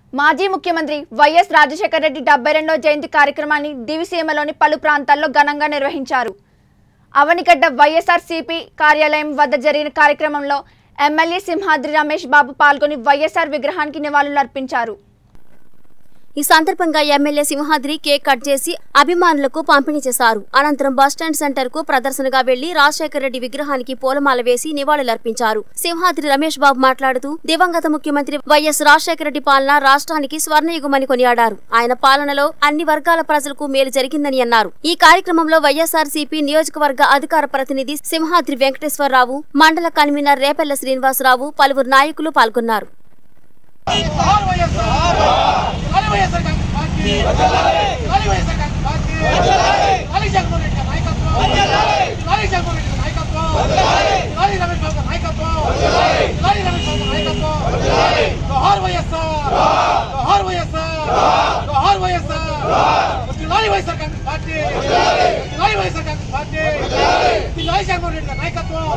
మాజీ ముఖ్యమంత్రి వైఎస్ రాజశేఖర రెడ్డి డెబ్బై రెండవ జయంతి కార్యక్రమాన్ని దివిసీమలోని పలు ప్రాంతాల్లో ఘనంగా నిర్వహించారు అవనిగడ్డ వైఎస్ఆర్సీపీ కార్యాలయం వద్ద జరిగిన కార్యక్రమంలో ఎమ్మెల్యే సింహాద్రి రమేష్ బాబు పాల్గొని వైఎస్ఆర్ విగ్రహానికి నివాళులర్పించారు ఈ సందర్భంగా ఎమ్మెల్యే సింహాద్రి కేక్ కట్ చేసి అభిమానులకు పంపిణీ చేశారు అనంతరం బస్టాండ్ సెంటర్ కు ప్రదర్శనగా వెళ్లి రాజశేఖర రెడ్డి విగ్రహానికి పూలమాల వేసి నివాళులర్పించారు సింహాద్రి రమేష్ బాబు మాట్లాడుతూ దివంగత ముఖ్యమంత్రి వైఎస్ రాజశేఖర రెడ్డి పాలన రాష్ట్రానికి స్వర్ణయుగమని కొనియాడారు ఆయన పాలనలో అన్ని వర్గాల ప్రజలకు మేలు జరిగిందని అన్నారు ఈ కార్యక్రమంలో వైఎస్ఆర్ సిపి నియోజకవర్గ అధికార ప్రతినిధి సింహాద్రి వెంకటేశ్వరరావు మండల కన్వీనర్ రేపెల్ల శ్రీనివాసరావు పలువురు నాయకులు పాల్గొన్నారు జోహార్ వైఎస్ఆర్ గాలి వైఎస్ఆర్ కాంగ్రెస్ పార్టీ గాలి వైఎస్ఆర్ కాంగ్రెస్ పార్టీ గాలి జగన్మోహన్ రెడ్డి గారి నాయకత్వం గాలి జగన్మోహన్ రెడ్డి గారి నాయకత్వం గాలి రమేష్ బాబు గారి నాయకత్వం గాలి రమేష్ బాబు గారి నాయకత్వం జోహార్ వైఎస్ఆర్ జోహార్ వైఎస్ఆర్ జోహార్ వైఎస్ఆర్ గాలి వైఎస్ఆర్ కాంగ్రెస్ పార్టీ గాలి వైఎస్ఆర్ కాంగ్రెస్ పార్టీ గాలి జగన్మోహన్ రెడ్డి గారి నాయకత్వం